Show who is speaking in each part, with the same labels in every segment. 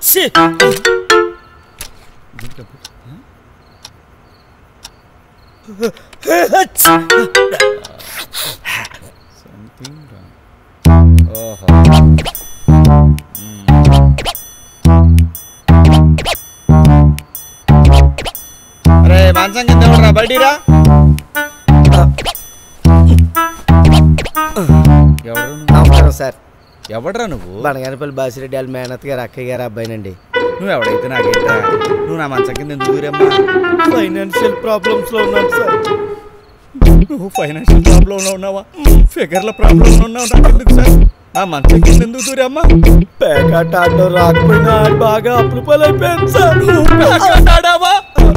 Speaker 1: ఛీ!
Speaker 2: అరే మంచం కింద ఎవడరా బయటిరా ఎవడు
Speaker 3: నమస్కారం సార్
Speaker 2: ఎవడరా నువ్వు
Speaker 3: బనగానపల్లి బాసిరెడ్డి వాళ్ళ మేనత్ గారు అక్కయ్య గారు అబ్బాయినండి
Speaker 2: నువ్వు ఎవడైతే నాకేంటా నువ్వు నా మంచం కింద ఎందుకు దూరమ్మా
Speaker 3: ఫైనాన్షియల్ ప్రాబ్లమ్స్ లో ఉన్నాను సార్
Speaker 2: నువ్వు ఫైనాన్షియల్ ప్రాబ్లంలో ఉన్నావా ఫిగర్ల ప్రాబ్లంలో ఉన్నావు నాకెందుకు సార్ నా మంచం కింద ఎందుకు దూరమ్మా
Speaker 3: పేకాట ఆడడం రాకపోయినా ఆడి బాగా అప్పులు పాలైపోయాను సార్
Speaker 2: ఆడావా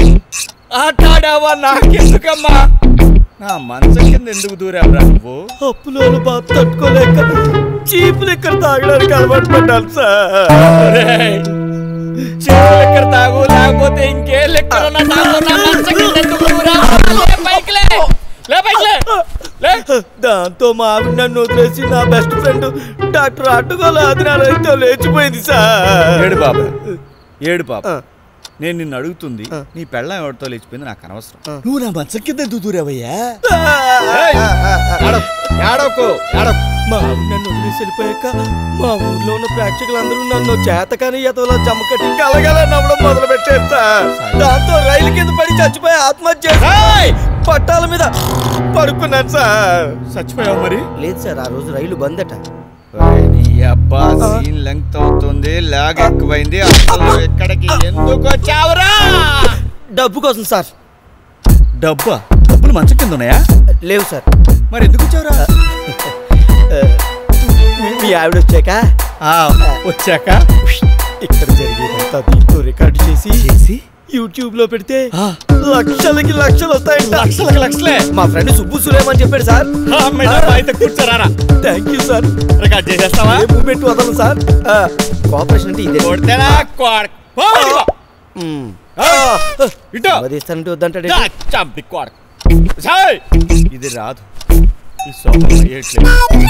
Speaker 2: ఆటాడావా నాకెందుకమ్మా నా మంచం కింద ఎందుకు దూరావురా నువ్వు
Speaker 3: అప్పులోను బాధ తట్టుకోలేక చీపులు ఇక్కడ తాగడానికి అలవాటు పడ్డాను సార్
Speaker 2: ఒరేయ్, చెడు లెక్కర తాగు లేకపోతే ఇంకే లెక్కర తాగు నా మంచం కింద ఎందుకు దూరావు? లే పైకి లే. లే పైకి లే. లే.
Speaker 3: దాంతో మా ఆవిడ నన్ను వదిలేసి నా బెస్ట్ ఫ్రెండ్ డాక్టర్ అడ్డుగోలు ఆదినారాయణతో లేచిపోయింది సార్
Speaker 2: ఏడు బాబు ఏడు పాప
Speaker 3: ఆ.
Speaker 2: నేను నిన్ను అడుగుతుంది నీ పెళ్ళం ఎవరితో లేచిపోయింది నాకు అనవసరం
Speaker 3: ఆ.
Speaker 2: నువ్వు నా మంచం కింద ఎందుకు దూరావయ్యా
Speaker 3: ఏయ్!
Speaker 2: ఏడవకు ఏడవకు
Speaker 3: మా ఆవిడ నన్ను వదిలేసి వెళ్ళిపోయాక మా ఊర్లో ఉన్న ప్రేక్షకులందరూ నన్ను చేతకాని ఎతలో జమ్మకట్టి కలగల నవ్వడం మొదలు పెట్టారు సార్ దాంతో రైలు కింద పడి చచ్చిపోయి ఆత్మహత్య చేశారు. పట్టాల మీద పడుకున్నాను సార్
Speaker 2: చచ్చిపోయావు మరి
Speaker 3: లేదు సార్ ఆ రోజు రైలు బందట
Speaker 2: ఒరేయ్, నీ అబ్బా సీన్ లెంగ్త్ అవుతుంది లాగ్ ఎక్కువైంది అసలు ఎక్కడికి ఎందుకు వచ్చావురా
Speaker 3: డబ్బు కోసం సార్
Speaker 2: డబ్బా డబ్బులు మంచం కింద ఉన్నాయా
Speaker 3: లేవు సార్
Speaker 2: మరి ఎందుకు వచ్చావురా
Speaker 3: ఆ, మీ- మీ ఆవిడ వచ్చాక
Speaker 2: ఆ, వచ్చాక
Speaker 3: ఇక్కడ జరిగేదంతా దీంతో రికార్డు చేసి
Speaker 2: చేసి
Speaker 3: యూట్యూబ్ లో పెడితే
Speaker 2: ఆ.
Speaker 3: లక్షలకి లక్షలు వస్తాయంట
Speaker 2: లక్షలకు లక్షలే
Speaker 3: మా ఫ్రెండ్ సుబ్బు సులేమని చెప్పాడు సార్
Speaker 2: ఆ, మేడం, అయితే కూర్చోరారా
Speaker 3: థ్యాంక్ యూ సార్
Speaker 2: రికార్డ్ చేసేస్తావా
Speaker 3: ఏ మూమెంట్ వదలను సార్ ఆ, కోఆపరేషన్ అంటే ఇదే
Speaker 2: కొడితేనా కోడ పో బయటికి పో.
Speaker 3: మ్.
Speaker 2: ఆ, ఇటు
Speaker 3: మదిస్తానంటే వద్దంటాడు
Speaker 2: దా, చంపి కోడ సాయ్. ఇది రాదు ఈ సోఫా ఏట్లేదు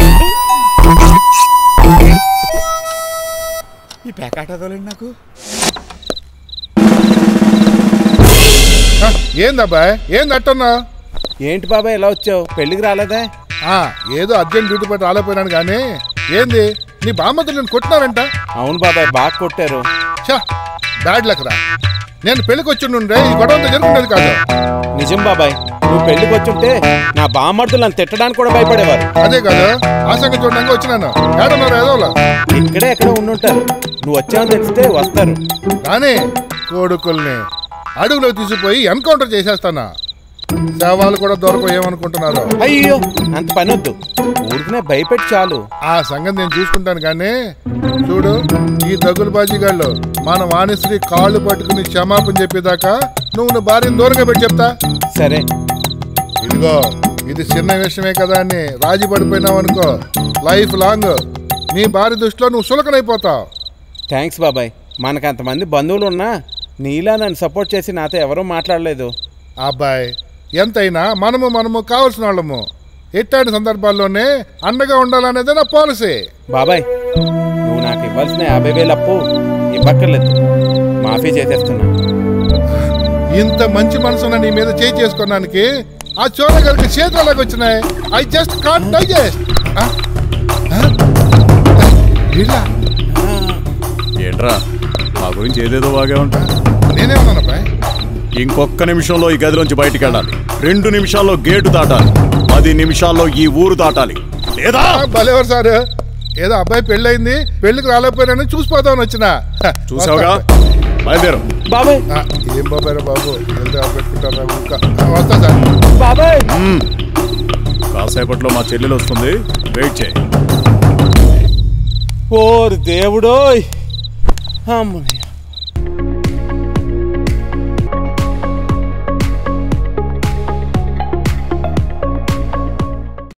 Speaker 2: ఈ ప్యాకెట్ అదోలేండి నాకు
Speaker 4: ఆ, ఏందబ్బాయ్ ఏంది అట్టున్నా
Speaker 5: ఏంటి బాబాయ్ ఎలా వచ్చావు పెళ్ళికి రాలేదా
Speaker 4: ఆ, ఏదో అర్జెంట్ డ్యూటీ పెట్టి రాలేపోయినాను కానీ ఏంది నీ బామ్మతో నేను కొట్టినారంట
Speaker 5: అవును బాబాయ్ బాగా కొట్టారు
Speaker 4: చా బ్యాడ్ లక్ రా నేను పెళ్లికి వచ్చి ఉండే ఈ గొడవంతా జరుగుతుండేది కాదు
Speaker 5: నిజం బాబాయ్ నువ్వు పెళ్లికి వచ్చుంటే నా బామ్మర్దులు నన్ను తిట్టడానికి కూడా భయపడేవారు
Speaker 4: అదే కాదు ఆ సంగతి చూడడానికి వచ్చినాను ఏడన్నారు ఏదోలా
Speaker 5: ఇక్కడే ఎక్కడ ఉండుంటారు నువ్వు వచ్చావని తెలిస్తే వస్తారు
Speaker 4: కానీ కొడుకుల్ని అడుగులో తీసుకుపోయి ఎన్కౌంటర్ చేసేస్తానా శవాలు కూడా దొరకయేమనుకుంటున్నారు
Speaker 5: అయ్యో అంత పని వద్దు ఊరికనే భయపెట్టి చాలు
Speaker 4: ఆ సంగతి నేను చూసుకుంటాను కానీ చూడు ఈ దగులు బాజీగాళ్ళు మన వాణిశ్రీ కాళ్ళు పట్టుకుని క్షమాపణ చెప్పేదాకా నువ్వు నువ్వు భార్యను దూరంగా పెట్టి చెప్తా
Speaker 5: సరే
Speaker 4: ఇదిగో ఇది చిన్న విషయమే కదా అని రాజీ పడిపోయినావు అనుకో లైఫ్ లాంగ్ నీ భార్య దృష్టిలో నువ్వు సులకనైపోతావు
Speaker 5: థ్యాంక్స్ బాబాయ్ మనకు అంతమంది బంధువులు ఉన్నా నీలా నన్ను సపోర్ట్ చేసి నాతో ఎవరూ మాట్లాడలేదు
Speaker 4: అబ్బాయి ఎంతైనా మనము మనము కావలసిన వాళ్ళము ఎట్లాంటి సందర్భాల్లోనే అండగా ఉండాలనేదే నా పాలసీ
Speaker 5: బాబాయ్ నువ్వు నాకు ఇవ్వాల్సిన యాభై వేలు అప్పు ఇవ్వక్కర్లేదు మాఫీ చేసేస్తున్నా
Speaker 4: ఇంత మంచి మనసున్న నీ మీద చేయి చేసుకోవడానికి ఆ చోళ గారికి చేతులు ఎలాగ వచ్చినాయి ఐ జస్ట్ కాంట్ డైజెస్ట్
Speaker 6: ఏంట్రా మా గురించి ఏదేదో బాగా ఉంటా
Speaker 4: నేనేమన్నాను అబ్బాయి
Speaker 6: ఇంకొక్క నిమిషంలో ఈ గదిలోంచి బయటికి వెళ్ళాలి రెండు నిమిషాల్లో గేటు దాటాలి పది నిమిషాల్లో ఈ ఊరు దాటాలి లేదా
Speaker 4: ఆ, భలేవారు సార్ ఏదో అబ్బాయి పెళ్ళయింది పెళ్లికి రాలేకపోయినా చూసిపోదామని వచ్చిన
Speaker 6: చూసావుగా బయలుదేరు
Speaker 5: బాబాయ్
Speaker 4: ఆ, ఏం బాబాయ్ బాబు వెళ్తే ఆ పెట్టుకుంటారా ఊరిక. ఆ, వస్తా సార్
Speaker 5: బాబాయ్
Speaker 6: మ్మ్. కాసేపట్లో మా చెల్లెలు వస్తుంది వెయిట్ చేయి
Speaker 5: ఓరి దేవుడోయ్ అమ్మని